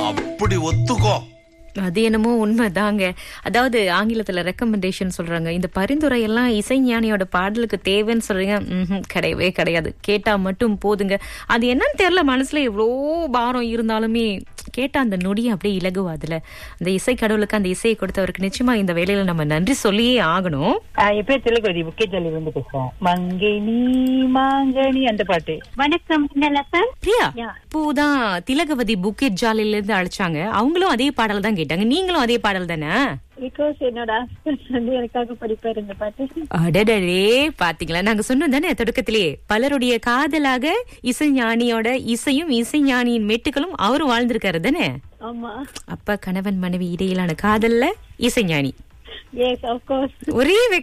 அப்படி ஒத்துக்கோ அது என்னமோ உண்மைதாங்க அதாவது ஆங்கிலத்துல ரெக்கமெண்டேஷன் சொல்றாங்க இந்த பரிந்துரை எல்லாம் இசைஞானியோட பாடலுக்கு தேவைன்னு சொல்றீங்க ம்ஹும், கிடையவே கிடையாது கேட்டா மட்டும் போதுங்க அது என்னன்னு தெரியல மனசுல எவ்வளோ பாரம் இருந்தாலுமே கேட்டா அந்த நொடியை அப்படியே இலகுவாதுல அந்த இசை கடவுளுக்கு அந்த இசையை கொடுத்தவருக்கு நிச்சயமா இந்த வேலையில நம்ம நன்றி சொல்லியே ஆகணும் ஆஹ் என் பேர் திலகவதி புக்கேஜாலி வந்து பேசுறேன் மங்கினி மாங்கனி அந்த பாட்டு வணக்கம் நல்லப்பன் பிரியா யா. இப்போதான் திலகவதி புக்கெட் ஜாலில இருந்து அழைச்சாங்க அவங்களும் அதே பாடல் தான் கேட்டாங்க நீங்களும் அதே பாடல் தானே பிகாஸ் என்னோட ஹஸ்பண்ட் வந்து எனக்காக படிப்பாரு இந்த பாட்டு அடடடே பாத்தீங்களா நாங்க சொன்னோம் தானே தொடக்கத்திலேயே பலருடைய காதலாக இசைஞானியோட இசையும் இசைஞானியின் மெட்டுகளும் அவரும் வாழ்ந்திருக்காரு தானே ஆமா அப்ப கணவன் மனைவி இடையிலான காதல்ல இசைஞானி எஸ் ஆஃப் கோர்ஸ் ஒரே